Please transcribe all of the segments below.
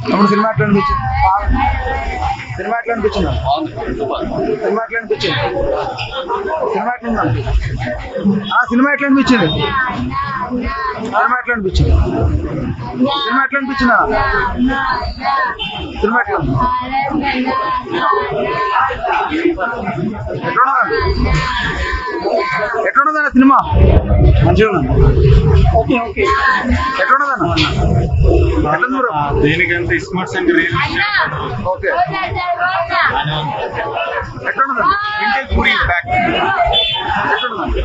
అప్పుడు సినిమా ఎట్లా అనిపించింది సినిమా ఎట్లా అనిపించింది సినిమా ఎట్లా అనిపించింది సినిమా ఎట్లా ఉందా ఆ సినిమా ఎట్లా అనిపించింది సినిమా ఎట్లా అనిపించింది సినిమా ఎట్లా అనిపించిందా సినిమా ఎట్లా ఉంది ఎట్లున్నదండి ఎట్లున్నదన్న సినిమా మంచిగా ఉంది ఓకే ఓకే ఎట్లున్నదన్న ఎట్లుంది బ్రో దేనికంటే ఇస్మార్ట్ సెంటర్ ఓకే ఎట్లున్నదన్న ఇంటెక్ పూరి ప్యాక్ ఎట్లున్నదన్న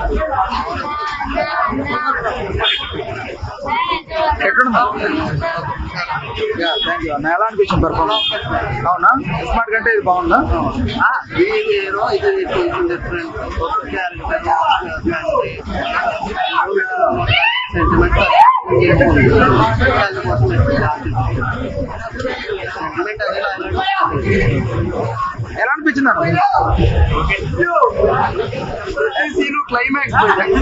ఎట్లున్నదా యా థ్యాంక్ యూ అన్న ఎలా అనిపించింది పర్ఫార్మెన్స్ అవునా స్మార్ట్ కంటే ఇది బాగుందా వేరు ఇది కొంచెం డిఫరెంట్ సెంటిమెంట్ సెంటిమెంట్ ఎలా అనిపించింది అన్న సీను క్లైమాక్స్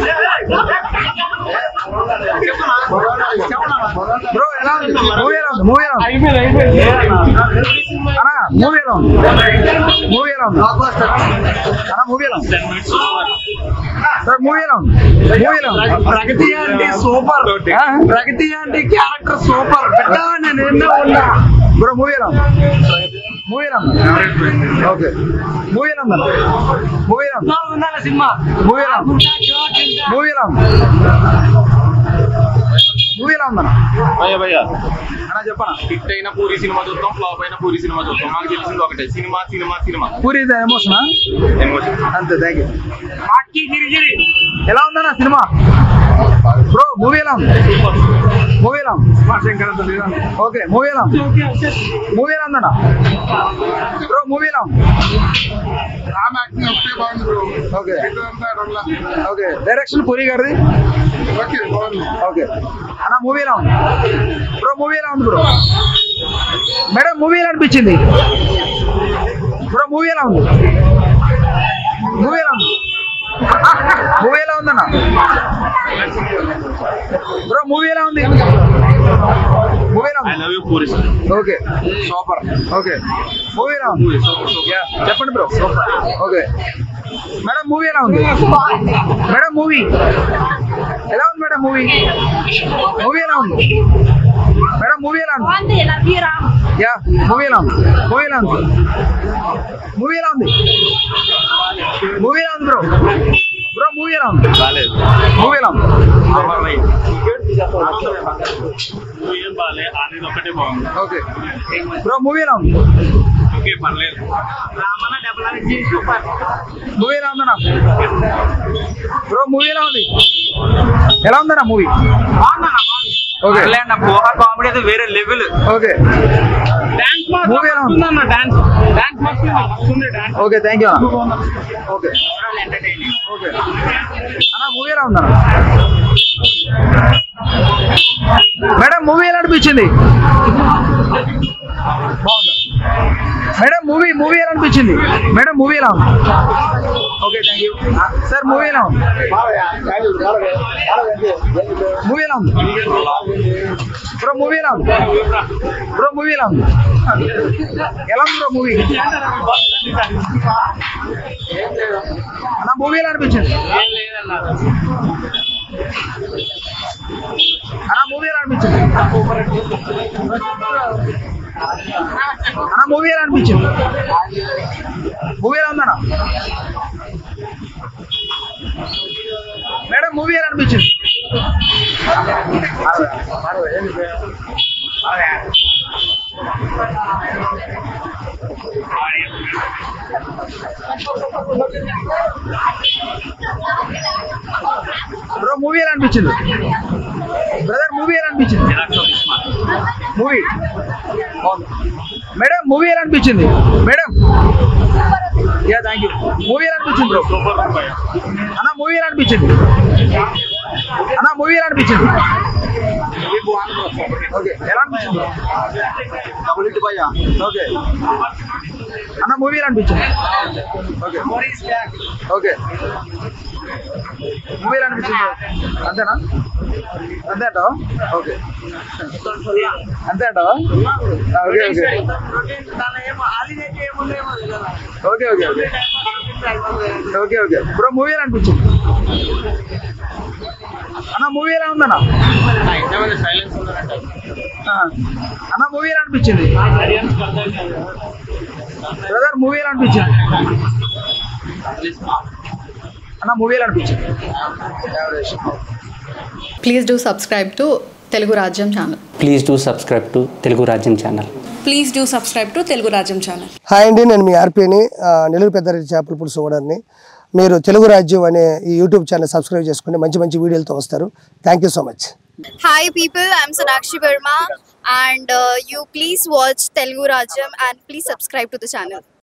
బ్రో ఎలా ఉంది మూవీ ఎలా ఉంది మూవీ ఎలా ఉంది అన్న మూవీ ఎలా ఉంది మూవీ ఎలా ఉంది అన్న మూవీ ఎలా ఉంది సార్ మూవీ ఎలా ఉంది మూవీ ఎలా ఉంది ప్రగతి అంటే సూపర్ ఆ? ప్రగతి అంటే క్యారెక్టర్ సూపర్ బిడ్డ నేను ఎన్నో ఉన్నా బ్రో మూవీ ఎలా ఉంది మూవీ ఎలా ఉంది ఓకే మూవీ ఎలా ఉంది మూవీ ఎలా ఉంది ఉండాలి సినిమా మూవీ ఎలా ఉంది మూవీ ఎలా ఉంది మూవీ ఎలా ఉందన్న భయ భయ అన్న చెప్పనా హిట్ అయిన పూరి సినిమా చూద్దాం ఫ్లాప్ అయిన పూరి సినిమా చూద్దాం మాకు తెలిసింది ఒకటే సినిమా సినిమా సినిమా పూరి ఎమోషనా ఎమోషన్ అంతే థ్యాంక్ యూ ఎలా ఉందన్న సినిమా బ్రో మూవీ ఎలా ఉంది మూవీ ఎలా ఉంది ఓకే మూవీ ఎలా ఉంది మూవీ ఎలా ఉందన్న బ్రో మూవీ ఎలా ఉంది ఓకే ఓకే డైరెక్షన్ పూరి గారిది ఓకే అన్న మూవీ ఎలా ఉంది బ్రో మూవీ ఎలా ఉంది బ్రో మేడం మూవీ ఎలా అనిపించింది బ్రో మూవీ ఎలా ఉంది మూవీ ఎలా ఉంది మూవీ ఎలా ఉందన్న బ్రో మూవీ ఎలా ఉంది మూవీ ఎలా ఐ ఉంది love you Puri okay super okay movie ఎలా ఉంది Yeah, చెప్పండి బ్రో ఓకే మేడం మూవీ ఎలా ఉంది మేడం మూవీ ఎలా ఉంది మేడం మూవీ మూవీ ఎలా ఉంది మేడం మూవీ ఎలా ఉంది యా మూవీ ఎలా ఉంది మూవీ ఎలా ఉంది మూవీ ఎలా ఉంది మూవీ ఎలా ఉంది బ్రో బ్రో మూవీ ఎలా ఉంది బాలేదు మూవీ ఎలా ఉంది ఏం బాలే అనేది ఒకటే బాగుంది ఓకే బ్రో మూవీ ఎలా ఉంది ఓకే పర్లేదు మూవీ ఎలా ఉందన్నా బ్రో మూవీ ఎలా ఉంది ఎలా ఉందన్నా మూవీ ఓకే కామెడీ అయితే వేరే లెవెల్ ఓకే డాన్స్ Movie ఎలా ఉంది? ఉందన్న డాన్స్ డాన్స్ మస్తుంది డాన్స్ ఓకే థ్యాంక్ యూ అన్న ఓకే ఓకే అన్న మూవీ ఎలా ఉందన్న మేడం మూవీ ఎలా అనిపించింది బాగుందా మేడం మూవీ మూవీ ఎలా అనిపించింది మేడం మూవీ ఎలా ఉంది okay thank you sir movie ఎలా ఉంది మూవీ ఎలా ఉంది బ్రో మూవీ ఎలా ఉంది బ్రో మూవీ ఎలా ఉంది ఎలా ఉంది బ్రో మూవీ అన్న మూవీ ఎలా అనిపించింది అన్న మూవీ ఎలా అనిపించింది అన్న మూవీ ఎలా అనిపించింది మూవీ ఎలా ఉందన్న మేడం మూవీ ఎలా అనిపించింది బ్రో మూవీ ఎలా అనిపించింది బ్రదర్ మూవీ ఎలా అనిపించింది మూవీ మేడం మూవీ ఎలా అనిపించింది madam yeah thank you movie ఎలా అనిపించింది బ్రో అన్న మూవీ ఎలా అనిపించింది అన్న మూవీ ఎలా అనిపించింది ఓకే ఎలా అనిపించింది డబుల్ హిట్ భయ్యా ఓకే అన్న మూవీ ఎలా అనిపించింది ఓకే ఓకే మూవీ ఎలా అనిపించింది అంతేనా అంతే అంటావా ఓకే అంతే అంటావా okay okay okay okay okay okay okay bro movie ఎలా అనిపించింది అన్న మూవీ ఎలా ఉందన్న సైలెన్స్ ఉందంటే ఆ. అన్న మూవీ ఎలా అనిపించింది బ్రదర్ మూవీ ఎలా అనిపించింది అన్న మూవీ ఎలా అనిపించింది Average. Please do subscribe to Telugu Rajyam channel please do subscribe to Telugu Rajyam channel please do subscribe to Telugu Rajyam channel hi అండి నేను మీ ఆర్పీని ఆ, నెల్లూరు పెద్దారెడ్డి చేపల పులుసు ఓనర్ని మీరు తెలుగు రాజ్యం అనే ఈ యూట్యూబ్ ఛానల్ సబ్స్క్రైబ్ చేసుకుని మంచి మంచి వీడియోలతో వస్తారు thank you so much Hi people, I'm Sonakshi Verma and uh, you please watch Telugu Rajam and please subscribe to the channel.